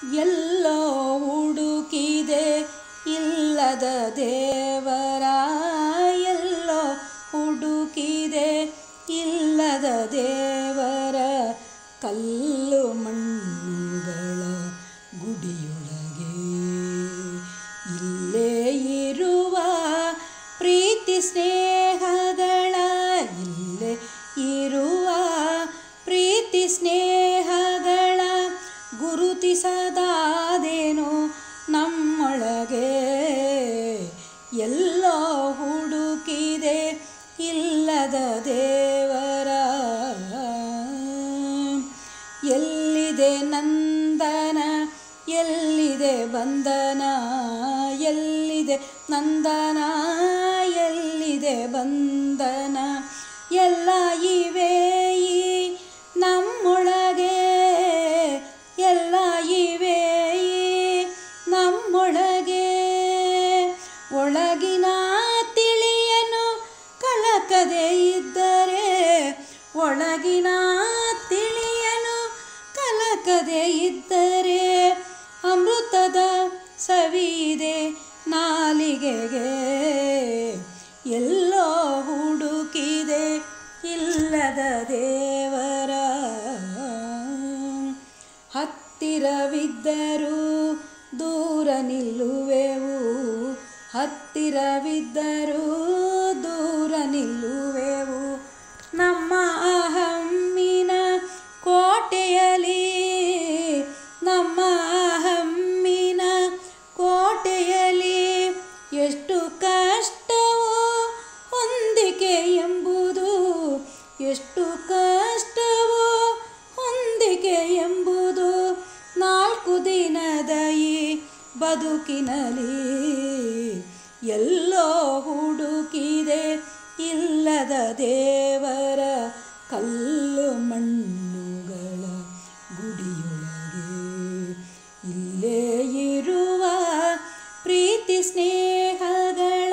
ಎಲ್ಲೋ ಹುಡುಕಿದೆ ಇಲ್ಲದ ದೇವರ ಎಲ್ಲೋ ಹುಡುಕಿದೆ ಇಲ್ಲದ ದೇವರ ಕಲ್ಲು ಮಣ್ಣುಗಳ ಗುಡಿಯೊಳಗೆ ಇಲ್ಲೇ ಇರುವ ಪ್ರೀತಿ ಸ್ನೇಹಗಳ ಇಲ್ಲೇ ಇರುವ ಪ್ರೀತಿ ಸ್ನೇಹಗಳ ಗುರುತಿಸದಾದೇನೋ ನಮ್ಮೊಳಗೆ ಎಲ್ಲೋ ಹುಡುಕಿದೆ ಇಲ್ಲದ ದೇವರ ಎಲ್ಲಿದೆ ನಂದನ ಎಲ್ಲಿದೆ ಬಂಧನ ಎಲ್ಲಿದೆ ನಂದನ ಎಲ್ಲಿದೆ ಬಂಧನ ಎಲ್ಲ ಇವೆ ಈ ನಮ್ಮೊಳಗೆ ಎಲ್ಲ ಇವೆ ಈ ನಮ್ಮೊಳಗೆ ಒಳಗಿನ ತಿಳಿಯನು ಕಲಕದೆ ಇದ್ದರೆ ಒಳಗಿನ ತಿಳಿಯನು ಕಲಕದೆ ಇದ್ದರೆ ಅಮೃತದ ಸವಿದೆ ನಾಲಿಗೆಗೆ ಎಲ್ಲೋ ಹುಡುಕಿದೆ ಇಲ್ಲದ ದೇವರ ಹತ್ತಿರವಿದ್ದರೂ ದೂರ ನಿಲ್ಲುವೆವು ಹತ್ತಿರವಿದ್ದರೂ ದೂರ ನಿಲ್ಲುವೆವು ನಮ್ಮ ಅಹಮ್ಮಿನ ಕೋಟೆಯಲಿ ನಮ್ಮ ಅಹಮ್ಮಿನ ಕೋಟೆಯಲಿ ಎಷ್ಟು ಕಷ್ಟವೋ ಹೊಂದಿಕೆ ಎಂಬುದು ಎಷ್ಟು ಕಷ್ಟವೋ ಹೊಂದಿಕೆ ಎಂಬುದು ನಾಲ್ಕು ದಿನದ ಈ ಬದುಕಿನಲ್ಲಿ ಎಲ್ಲೋ ಹುಡುಕಿದೆ ಇಲ್ಲದ ದೇವರ ಕಲ್ಲು ಮಣ್ಣುಗಳ ಗುಡಿಯೊಳಗೆ ಇಲ್ಲೇ ಇರುವ ಪ್ರೀತಿ ಸ್ನೇಹಗಳ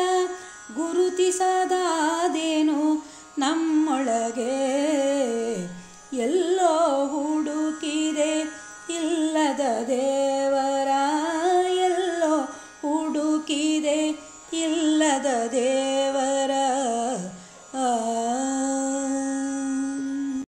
ಗುರುತಿಸದಾದೇನೋ ನಮ್ಮೊಳಗೆ ಎಲ್ಲೋ ಹುಡುಕಿದೆ ಇಲ್ಲದ ದೇವರ ಎಲ್ಲೋ ಹುಡುಕಿದೆ ಇಲ್ಲದ ದೇವರ